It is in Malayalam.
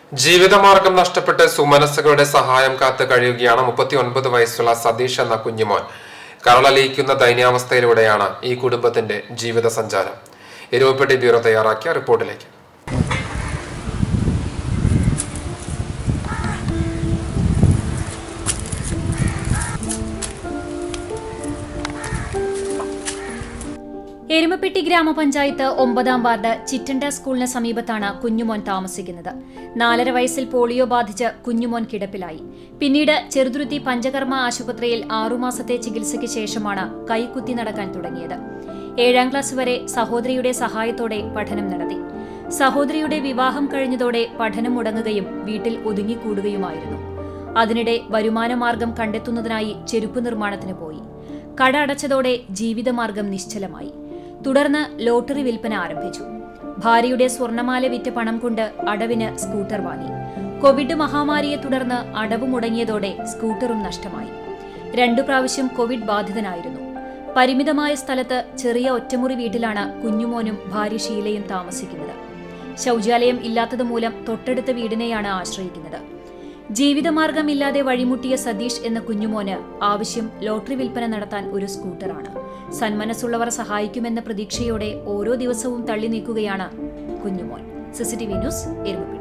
ജീവിതമാർഗം നഷ്ടപ്പെട്ട് സുമനസ്സുകളുടെ സഹായം കാത്ത് കഴിയുകയാണ് മുപ്പത്തി ഒൻപത് വയസ്സുള്ള സതീഷ് എന്ന കുഞ്ഞുമോൻ കരളലിയിക്കുന്ന ദൈന്യാവസ്ഥയിലൂടെയാണ് ഈ കുടുംബത്തിന്റെ ജീവിത സഞ്ചാരം എരുവപ്പെട്ടി ബ്യൂറോ തയ്യാറാക്കിയ റിപ്പോർട്ടിലേക്ക് എരുമപ്പെട്ടി ഗ്രാമപഞ്ചായത്ത് ഒമ്പതാം വാർഡ് ചിറ്റണ്ട സ്കൂളിന് സമീപത്താണ് കുഞ്ഞുമോൻ താമസിക്കുന്നത് നാലര വയസ്സിൽ പോളിയോ ബാധിച്ച് കുഞ്ഞുമോൻ കിടപ്പിലായി പിന്നീട് ചെറുതുരുത്തി പഞ്ചകർമ്മ ആശുപത്രിയിൽ ആറുമാസത്തെ ചികിത്സയ്ക്ക് ശേഷമാണ് കൈകുത്തി നടക്കാൻ തുടങ്ങിയത് ഏഴാം ക്ലാസ് വരെ സഹോദരിയുടെ സഹായത്തോടെ പഠനം നടത്തി സഹോദരിയുടെ വിവാഹം കഴിഞ്ഞതോടെ പഠനം മുടങ്ങുകയും വീട്ടിൽ ഒതുങ്ങിക്കൂടുകയുമായിരുന്നു അതിനിടെ വരുമാനമാർഗം കണ്ടെത്തുന്നതിനായി ചെരുപ്പ് നിർമ്മാണത്തിന് പോയി കട അടച്ചതോടെ ജീവിതമാർഗം നിശ്ചലമായി തുടർന്ന് ലോട്ടറി വിൽപ്പന ആരംഭിച്ചു ഭാര്യയുടെ സ്വർണമാല വിറ്റ് പണം കൊണ്ട് അടവിന് സ്കൂട്ടർ വാങ്ങി കോവിഡ് മഹാമാരിയെ തുടർന്ന് അടവ് മുടങ്ങിയതോടെ സ്കൂട്ടറും നഷ്ടമായി രണ്ടു പ്രാവശ്യം കോവിഡ് ബാധിതനായിരുന്നു പരിമിതമായ സ്ഥലത്ത് ചെറിയ ഒറ്റമുറി വീട്ടിലാണ് കുഞ്ഞുമോനും ഭാര്യ ഷീലയും താമസിക്കുന്നത് ശൗചാലയം ഇല്ലാത്തതുമൂലം തൊട്ടടുത്ത വീടിനെയാണ് ആശ്രയിക്കുന്നത് ജീവിതമാർഗമില്ലാതെ വഴിമുട്ടിയ സതീഷ് എന്ന കുഞ്ഞുമോന് ആവശ്യം ലോട്ടറി വിൽപ്പന നടത്താൻ ഒരു സ്കൂട്ടറാണ് സന്മനസ്സുള്ളവർ സഹായിക്കുമെന്ന പ്രതീക്ഷയോടെ ഓരോ ദിവസവും തള്ളി നീക്കുകയാണ് കുഞ്ഞുമോൻ സിസിടിവി ന്യൂസ് എരുമപ്പെട്ടി